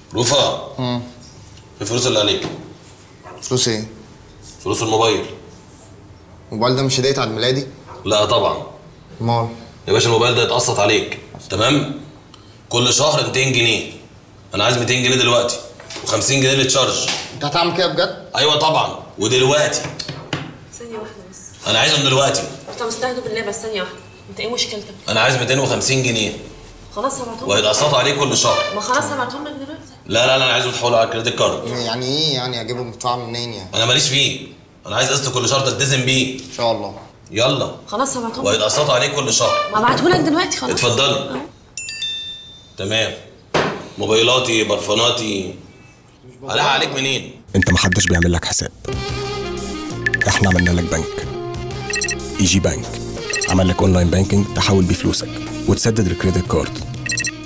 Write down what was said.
رفا الفلوس اللي عليك فلوس ايه؟ فلوس الموبايل الموبايل ده مش هدية عيد ميلادي؟ لا طبعا امال يا باشا الموبايل ده يتقسط عليك تمام كل شهر 200 جنيه انا عايز 200 جنيه دلوقتي و50 جنيه للتشارج انت هتعمل كده بجد؟ ايوه طبعا ودلوقتي ثانية واحدة بس انا عايزهم دلوقتي طب استهدوا بالله بس ثانية واحدة انت ايه مشكلتك؟ انا عايز 250 جنيه خلاص هبعتهم لك. وهيتقسطوا عليك كل شهر ما خلاص هبعتهم لك دلوقتي لا لا لا انا عايزه تحول على الكريدت كارد يعني ايه يعني اجيبه مدفوع منين يعني؟ انا ماليش فيه انا عايز قسط كل شهر تلتزم بيه ان شاء الله يلا خلاص هبعتهم لك وهيتقسطوا عليك كل شهر ما ابعته لك دلوقتي خلاص اتفضلي أهو. تمام موبايلاتي برفاناتي هلاقي عليك منين انت محدش بيعمل لك حساب احنا عملنا لك بنك ايجي بانك عمل لك اونلاين بانكينج تحول بيه فلوسك وتسدد الكريدت كارد